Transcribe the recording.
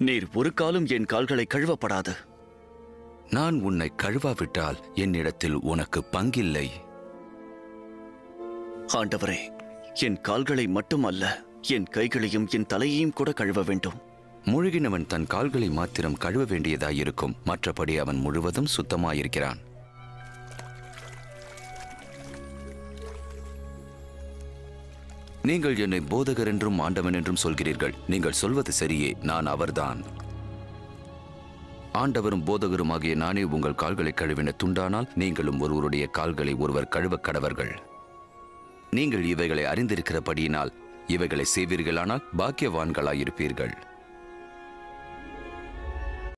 நீர் ஒரு காலம் என் கால்களை கழுவப்படாது நான் உன்னை கழுவாவிட்டால் என்னிடத்தில் உனக்கு பங்கில்லை ஆண்டவரே என் கால்களை மட்டும் அல்ல என் கைகளையும் என் தலையையும் கூட கழுவ வேண்டும் முழுகினவன் தன் கால்களை மாத்திரம் கழுவ வேண்டியதாயிருக்கும் மற்றபடி அவன் முழுவதும் சுத்தமாயிருக்கிறான் நீங்கள் என்னை போதகர் என்றும் ஆண்டவன் என்றும் சொல்கிறீர்கள் நீங்கள் சொல்வது சரியே நான் அவர்தான் ஆண்டவரும் போதகருமாகிய நானே உங்கள் கால்களை கழுவின துண்டானால் நீங்களும் ஒருவருடைய கால்களை ஒருவர் கழுவக் கடவர்கள் நீங்கள் இவைகளை அறிந்திருக்கிறபடியினால் இவைகளை செய்வீர்களானால் பாக்கியவான்களாயிருப்பீர்கள்